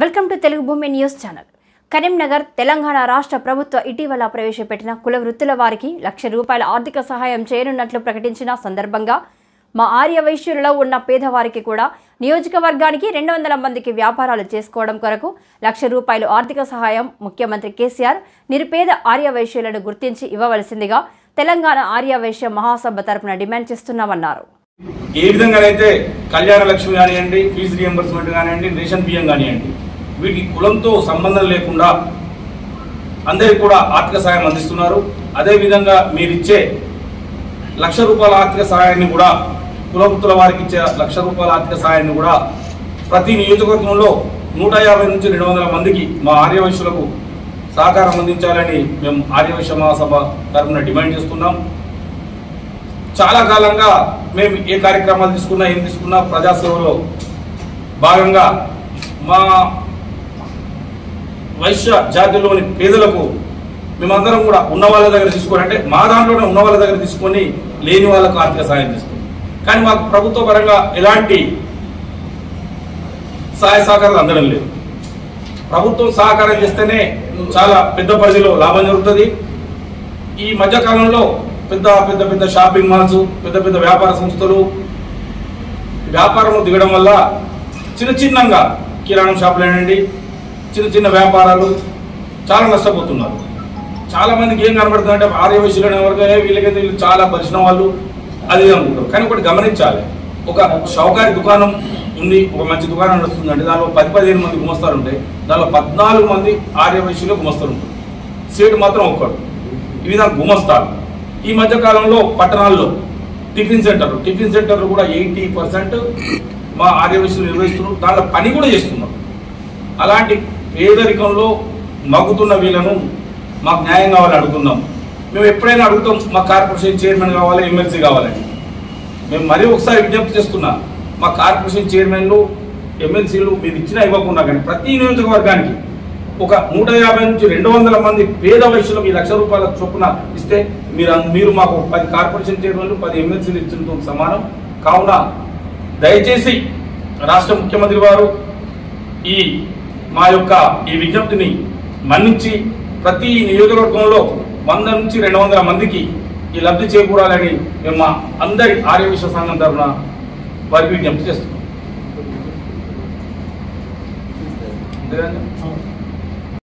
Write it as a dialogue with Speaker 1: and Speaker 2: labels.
Speaker 1: Welcome to Telugu భూమి news channel Karimnagar Telangana రాష్ట్ర ప్రభుత్వ ఇటీవల ప్రవేశపెట్టిన కుల వృత్తుల వారికి లక్ష రూపాయల ఆర్థిక సహాయం చేయనున్నట్లు ప్రకటించిన సందర్భంగా మా ఆర్య వైశ్యులలో ఉన్న పేదవారికి కూడా నియోజకవర్గానికి రెండు వందల మందికి వ్యాపారాలు చేసుకోవడం కొరకు లక్ష రూపాయలు ఆర్థిక సహాయం ముఖ్యమంత్రి కేసీఆర్ నిరుపేద ఆర్య వైశ్యులను గుర్తించి ఇవ్వవలసిందిగా తెలంగాణ ఆర్య వైశ్య మహాసభ తరపున డిమాండ్ చేస్తున్నామన్నారు
Speaker 2: ఏ విధంగానైతే కళ్యాణ లక్ష్మి కానివ్వండి ఫీజు రియంబర్స్మెంట్ కానివ్వండి రేషన్ బియ్యం కానివ్వండి వీటికి కులంతో సంబంధం లేకుండా అందరికి కూడా ఆర్థిక సహాయం అందిస్తున్నారు అదేవిధంగా మీరిచ్చే లక్ష రూపాయల ఆర్థిక సహాయాన్ని కూడా కులవృత్తుల వారికి ఇచ్చే లక్ష రూపాయల ఆర్థిక సహాయాన్ని కూడా ప్రతి నియోజకవర్గంలో నూట యాభై నుంచి రెండు వందల మందికి మా ఆర్యవైశ్యులకు సహకారం అందించాలని మేము ఆర్యవైశ్య మహాసభ తరఫున డిమాండ్ చేస్తున్నాం చాలా కాలంగా మేము ఏ కార్యక్రమాలు తీసుకున్నా ఏం తీసుకున్నా ప్రజాసేవలో భాగంగా మా వైశ్య జాతిలోని పేదలకు మేమందరం కూడా ఉన్న వాళ్ళ దగ్గర తీసుకొని అంటే మా దాంట్లోనే ఉన్న వాళ్ళ దగ్గర తీసుకొని లేని వాళ్ళకు ఆర్థిక సహాయం చేస్తాం కానీ మాకు ప్రభుత్వ పరంగా ఎలాంటి సహాయ సహకారాలు అందడం లేదు ప్రభుత్వం సహకారం చేస్తేనే చాలా పెద్ద పరిధిలో లాభం జరుగుతుంది ఈ మధ్యకాలంలో పెద్ద పెద్ద పెద్ద షాపింగ్ మాల్స్ పెద్ద పెద్ద వ్యాపార సంస్థలు వ్యాపారం దిగడం వల్ల చిన్న చిన్నంగా కిరాణం షాపులు ఏంటండి చిన్న చిన్న వ్యాపారాలు చాలా నష్టపోతున్నారు చాలా మందికి ఏం కనబడుతుంది అంటే ఆర్య వయసులో వరకు "ఏ, వీళ్ళకైతే వీళ్ళు చాలా పరిచిన వాళ్ళు అది ఇది అనుకుంటారు కానీ ఒకటి గమనించాలి ఒక షౌకారి దుకాణం ఉంది ఒక మంచి దుకాణం నడుస్తుంది అంటే దానిలో పది పదిహేను మంది గుమస్తారు ఉంటాయి దానిలో పద్నాలుగు మంది ఆర్య వయసులో గుమస్తారు ఉంటారు సీటు మాత్రం ఒక్కడు ఈ విధంగా గుమస్తారు ఈ మధ్య కాలంలో పట్టణాల్లో టిఫిన్ సెంటర్లు టిఫిన్ సెంటర్లు కూడా ఎయిటీ పర్సెంట్ మా ఆర్యవయసులు నిర్వహిస్తున్నారు దాంట్లో పని కూడా చేస్తున్నారు అలాంటి పేదరికంలో మగ్గుతున్న వీళ్ళను మాకు న్యాయం కావాలని అడుగుతున్నాం మేము ఎప్పుడైనా అడుగుతాం మా కార్పొరేషన్ చైర్మన్ కావాలి ఎమ్మెల్సీ కావాలని మేము మరీ ఒకసారి విజ్ఞప్తి చేస్తున్నా మా కార్పొరేషన్ చైర్మన్లు ఎమ్మెల్సీలు మీరు ఇచ్చినా ఇవ్వకుండా కానీ ప్రతి నియోజకవర్గానికి ఒక నూట యాభై నుంచి రెండు వందల మంది పేద వయసులకు ఈ లక్ష రూపాయల చొప్పున ఇస్తే మీరు అన్- మీరు మాకు పది కార్పొరేషన్ చైర్మన్లు పది ఎమ్మెల్సీలు ఇచ్చినతో సమానం కావున దయచేసి రాష్ట్ర ముఖ్యమంత్రి వారు ఈ మా యొక్క ఈ విజ్ఞప్తిని మన్నించి ప్రతి నియోజకవర్గంలో వంద నుంచి రెండు వందల మందికి ఈ లబ్ధి చేకూరాలని మేము మా అందరి ఆర్య విశ్వ సంఘం తరఫున వారికి విజ్ఞప్తి చేస్తున్నాం అంతేగాని?